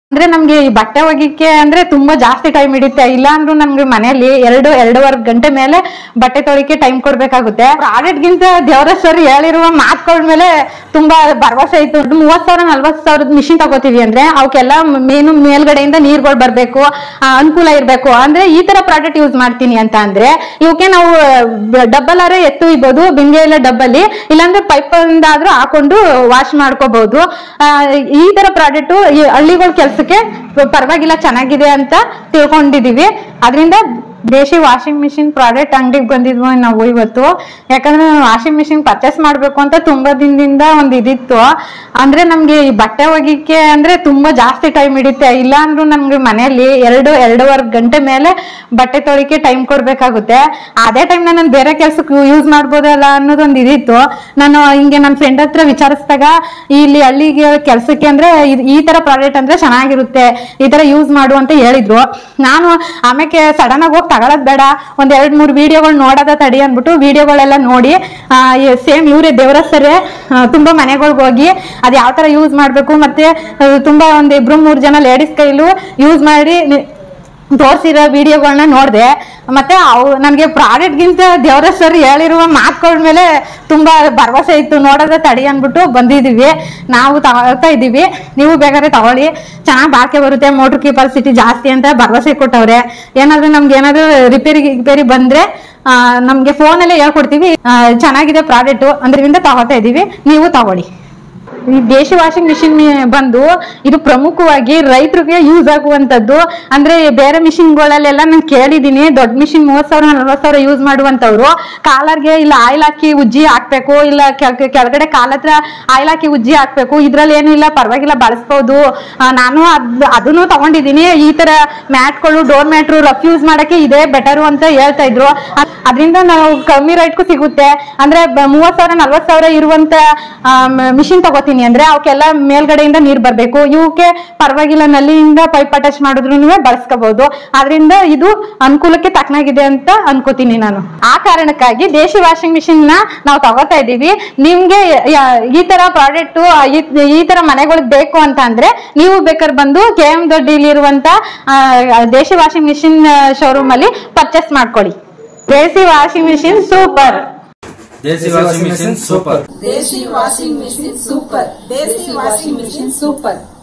ಅಂದ್ರೆ ನಮ್ಗೆ ಈ ಬಟ್ಟೆ ಒಗಿಕ್ಕೆ ಅಂದ್ರೆ ತುಂಬಾ ಜಾಸ್ತಿ ಟೈಮ್ ಹಿಡಿತೆ ಇಲ್ಲ ಅಂದ್ರೂ ನಮ್ಗೆ ಮನೆಯಲ್ಲಿ ಎರಡು ಎರಡೂವರೆ ಗಂಟೆ ಮೇಲೆ ಬಟ್ಟೆ ತೊಳಿಕೆ ಟೈಮ್ ಕೊಡ್ಬೇಕಾಗುತ್ತೆ ಪ್ರಾಡಕ್ಟ್ ಗಿಂತ ದೇವರ ಸರ್ ಹೇಳಿರುವ ಮಾತುಗಳ ಮೇಲೆ ತುಂಬಾ ಭರವಸೆ ಇತ್ತು ಮೂವತ್ ಸಾವಿರ ನಲ್ವತ್ ಸಾವಿರದ ಮಿಷಿನ್ ತಗೋತೀವಿ ಅಂದ್ರೆ ಅವಕ್ಕೆಲ್ಲ ಮೇನು ಮೇಲ್ಗಡೆಯಿಂದ ನೀರ್ಗಳು ಬರ್ಬೇಕು ಆ, ಅನುಕೂಲ ಇರ್ಬೇಕು ಅಂದ್ರೆ ಈ ತರ ಪ್ರಾಡಕ್ಟ್ ಯೂಸ್ ಮಾಡ್ತೀನಿ ಅಂತ ಅಂದ್ರೆ ಇವಕ್ಕೆ ನಾವು ಡಬ್ಬಲ್ ಆದ್ರೆ ಎತ್ತು ಇಬೋದು ಬಿಂಗೆ ಇಲ್ಲ ಡಬ್ಬಲ್ಲಿ ಇಲ್ಲಾಂದ್ರೆ ಪೈಪ್ ಆದ್ರೂ ಹಾಕೊಂಡು ವಾಶ್ ಮಾಡ್ಕೋಬಹುದು ಆ, ಈ ತರ ಪ್ರಾಡಕ್ಟ್ ಹಳ್ಳಿಗಳ ಕೆಲ್ಸಕ್ಕೆ ಪರವಾಗಿಲ್ಲ ಚೆನ್ನಾಗಿದೆ ಅಂತ ತಿಳ್ಕೊಂಡಿದೀವಿ ಅದರಿಂದ ದೇಶಿ ವಾಷಿಂಗ್ ಮಿಷಿನ್ ಪ್ರಾಡಕ್ಟ್ ಅಂಗಡಿಗೆ ಬಂದಿದ್ವಿ ನಾವು ಇವತ್ತು ಯಾಕಂದ್ರೆ ವಾಷಿಂಗ್ ಮಿಷಿನ್ ಪರ್ಚೇಸ್ ಮಾಡ್ಬೇಕು ಅಂತ ತುಂಬಾ ದಿನದಿಂದ ಒಂದ್ ಇದಿತ್ತು ಅಂದ್ರೆ ನಮ್ಗೆ ಈ ಬಟ್ಟೆ ಒಗಿಕ್ಕೆ ಅಂದ್ರೆ ತುಂಬಾ ಜಾಸ್ತಿ ಟೈಮ್ ಹಿಡಿತೆ ಇಲ್ಲ ಅಂದ್ರೂ ನಮ್ಗೆ ಮನೆಯಲ್ಲಿ ಎರಡು ಎರಡೂವರೆ ಗಂಟೆ ಮೇಲೆ ಬಟ್ಟೆ ತೊಳಿಕೆ ಟೈಮ್ ಕೊಡ್ಬೇಕಾಗುತ್ತೆ ಅದೇ ಟೈಮ್ ನಾನು ಬೇರೆ ಕೆಲ್ಸಕ್ಕೆ ಯೂಸ್ ಮಾಡ್ಬೋದಲ್ಲ ಅನ್ನೋದೊಂದು ಇದಿತ್ತು ನಾನು ಹಿಂಗೆ ನನ್ನ ಫ್ರೆಂಡ್ ಹತ್ರ ವಿಚಾರಿಸಿದಾಗ ಇಲ್ಲಿ ಹಳ್ಳಿಗೆ ಕೆಲ್ಸಕ್ಕೆ ಅಂದ್ರೆ ಇದ್- ಈ ತರ ಪ್ರಾಡಕ್ಟ್ ಅಂದ್ರೆ ಚೆನ್ನಾಗಿರುತ್ತೆ ಈ ತರ ಯೂಸ್ ಮಾಡು ಅಂತ ಹೇಳಿದ್ರು ನಾನು ಆಮೇಲೆ ಸಡನ್ ಆಗಿ ಹೋಗಿ ತಗೊಳದ್ ಬೇಡ ಒಂದ್ ಎರಡ್ ಮೂರ್ ವಿಡಿಯೋಗಳು ನೋಡೋದ ತಡಿ ಅಂದ್ಬಿಟ್ಟು ವಿಡಿಯೋಗಳೆಲ್ಲ ನೋಡಿ ಸೇಮ್ ಇವರೇ ದೇವರ ಸರೇ ತುಂಬಾ ಮನೆಗಳ್ಗೆ ಹೋಗಿ ಅದ್ ಯಾವ ತರ ಯೂಸ್ ಮಾಡ್ಬೇಕು ಮತ್ತೆ ಆ, ತುಂಬಾ ಒಂದ್ ಇಬ್ರು ಮೂರ್ ಜನ ಲೇಡೀಸ್ ಕೈಲೂ ಯೂಸ್ ಮಾಡಿ ನಿ- ತೋರಿಸಿರೋ ವಿಡಿಯೋಗಳನ್ನ ನೋಡಿದೆ ಮತ್ತೆ ಅವು ನನಗೆ ಪ್ರಾಡಕ್ಟ್ಗಿಂತ ದೇವರ ಸರ್ ಹೇಳಿರುವ ಮಾತುಗಳ ಮೇಲೆ ತುಂಬಾ ಭರವಸೆ ಇತ್ತು ನೋಡೋದ ತಡಿ ಅಂದ್ಬಿಟ್ಟು ಬಂದಿದೀವಿ ನಾವು ತಗೊಳ್ತಾ ಇದ್ದೀವಿ ನೀವು ಬೇಕಾದ್ರೆ ತಗೊಳ್ಳಿ ಚೆನ್ನಾಗಿ ಬಾಳಿಕೆ ಬರುತ್ತೆ ಮೋಟರ್ ಕೆಪಾಸಿಟಿ ಜಾಸ್ತಿ ಅಂತ ಭರವಸೆ ಕೊಟ್ಟವ್ರೆ ಏನಾದ್ರೂ ನಮ್ಗೆ ಏನಾದ್ರೂ ರಿಪೇರಿ ರಿಪೇರಿ ಬಂದ್ರೆ ಆ, ನಮ್ಗೆ ಫೋನಲ್ಲೇ ಹೇಳ್ಕೊಡ್ತೀವಿ ಆ, ಚೆನ್ನಾಗಿದೆ ಪ್ರಾಡಕ್ಟ್ ಅದರಿಂದ ತಗೋತಾ ಇದೀವಿ ನೀವು ತಗೊಳ್ಳಿ ಈ ದೇಶಿ ವಾಷಿಂಗ್ ಮಿಷಿನ್ ಬಂದು ಇದು ಪ್ರಮುಖವಾಗಿ ರೈತರಿಗೆ ಯೂಸ್ ಆಗುವಂತದ್ದು ಅಂದ್ರೆ ಬೇರೆ ಮಿಷಿನ್ಗಳಲ್ಲೆಲ್ಲ ನಾನು ಕೇಳಿದೀನಿ ದೊಡ್ಡ ಮಿಷಿನ್ ಮೂವತ್ ಸಾವಿರ ನಲ್ವತ್ ಸಾವಿರ ಯೂಸ್ ಮಾಡುವಂತವ್ರು ಕಾಲರ್ಗೆ ಇಲ್ಲ ಆಯಿಲ್ ಹಾಕಿ ಉಜ್ಜಿ ಹಾಕ್ಬೇಕು ಇಲ್ಲ ಕೆಳ- ಕೆಳಗಡೆ ಕಾಲ ಹತ್ರ ಆಯಿಲ್ ಹಾಕಿ ಉಜ್ಜಿ ಹಾಕ್ಬೇಕು ಇದ್ರಲ್ಲಿ ಏನು ಇಲ್ಲ ಪರವಾಗಿಲ್ಲ ಬಳಸ್ಬೋದು ಆ, ನಾನು ಅದ್ ಅದನ್ನು ತಗೊಂಡಿದೀನಿ ಈ ತರ ಮ್ಯಾಟ್ಗಳು ಡೋರ್ ಮ್ಯಾಟ್ರು ರಫ್ ಯೂಸ್ ಮಾಡಕ್ಕೆ ಇದೇ ಬೆಟರು ಅಂತ ಹೇಳ್ತಾ ಇದ್ರು ಅದ್- ಅದರಿಂದ ನಾವು ಕಮ್ಮಿ ರೇಟ್ಗೂ ಸಿಗುತ್ತೆ ಅಂದ್ರೆ ಬ- ಮೂವತ್ ಸಾವಿರ ನಲ್ವತ್ ಸಾವಿರ ಇರುವಂತ ಮಿಷಿನ್ ತಗೋತೀನಿ ಅಂದ್ರೆ ಅವಕ್ಕೆಲ್ಲ ಮೇಲ್ಗಡೆಯಿಂದ ನೀರ್ ಬರ್ಬೇಕು ಇವಕ್ಕೆ ಪರವಾಗಿಲ್ಲ ನಲ್ಲಿಯಿಂದ ಪೈಪ್ ಅಟ್ಯಾಚ್ ಮಾಡಿದ್ರು ಬಳಸ್ಕೋಬಹುದು ಆದ್ರಿಂದ ಇದು ಅನುಕೂಲಕ್ಕೆ ತಕ್ಕನಾಗಿದೆ ಅಂತ ಅನ್ಕೋತೀನಿ ನಾನು ಆ ಕಾರಣಕ್ಕಾಗಿ ದೇಶಿ ವಾಷಿಂಗ್ ಮಿಷಿನ್ ನ ನಾವು ತಗೋತಾ ಇದೀವಿ ನಿಮ್ಗೆ ಯ- ಈ ತರ ಪ್ರಾಡಕ್ಟ್ ಈ ತರ ಮನೆಗಳಿಗೆ ಬೇಕು ಅಂತ ಅಂದ್ರೆ ನೀವು ಬೇಕಾದ್ರೆ ಬಂದು ಕೆ ಎಂ ದೊಡ್ಡಿಲಿ ಇರುವಂತ ಆ, ದೇಶಿ ವಾಷಿಂಗ್ ಮಿಷಿನ್ ಶೋರೂಮ್ ಅಲ್ಲಿ ಪರ್ಚೇಸ್ ಮಾಡ್ಕೊಳ್ಳಿ Desi washing machine super Desi washing machine super Desi washing machine super Desi washing machine super